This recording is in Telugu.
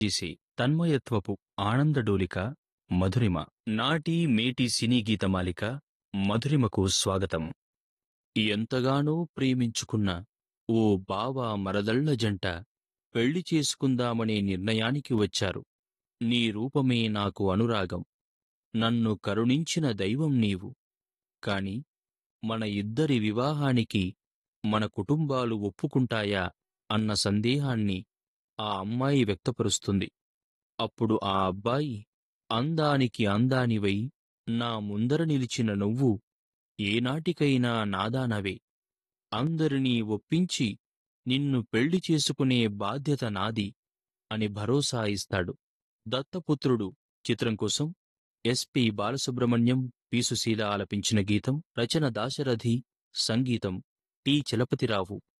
చేసే తన్మయత్వపు ఆనందడోలిక మధురిమ నాటి మేటి సినీ గీతమాలిక మధురిమకు స్వాగతం ఎంతగానో ప్రేమించుకున్న ఓ బావ మరదళ్ల జంట పెళ్లి చేసుకుందామనే నిర్ణయానికి వచ్చారు నీ రూపమే నాకు అనురాగం నన్ను కరుణించిన దైవం నీవు కాని మన ఇద్దరి వివాహానికి మన కుటుంబాలు ఒప్పుకుంటాయా అన్న సందేహాన్ని ఆ అమ్మాయి వ్యక్తపరుస్తుంది అప్పుడు ఆ అబ్బాయి అందానికి అందానివై నా ముందర నిలిచిన నువ్వు ఏనాటికైనా నాదానవే అందరినీ ఒప్పించి నిన్ను పెళ్లి చేసుకునే బాధ్యత నాది అని భరోసా ఇస్తాడు దత్తపుత్రుడు చిత్రం కోసం ఎస్పి బాలసుబ్రహ్మణ్యం పీసుశీల ఆలపించిన గీతం రచన దాశరథి సంగీతం టి చలపతిరావు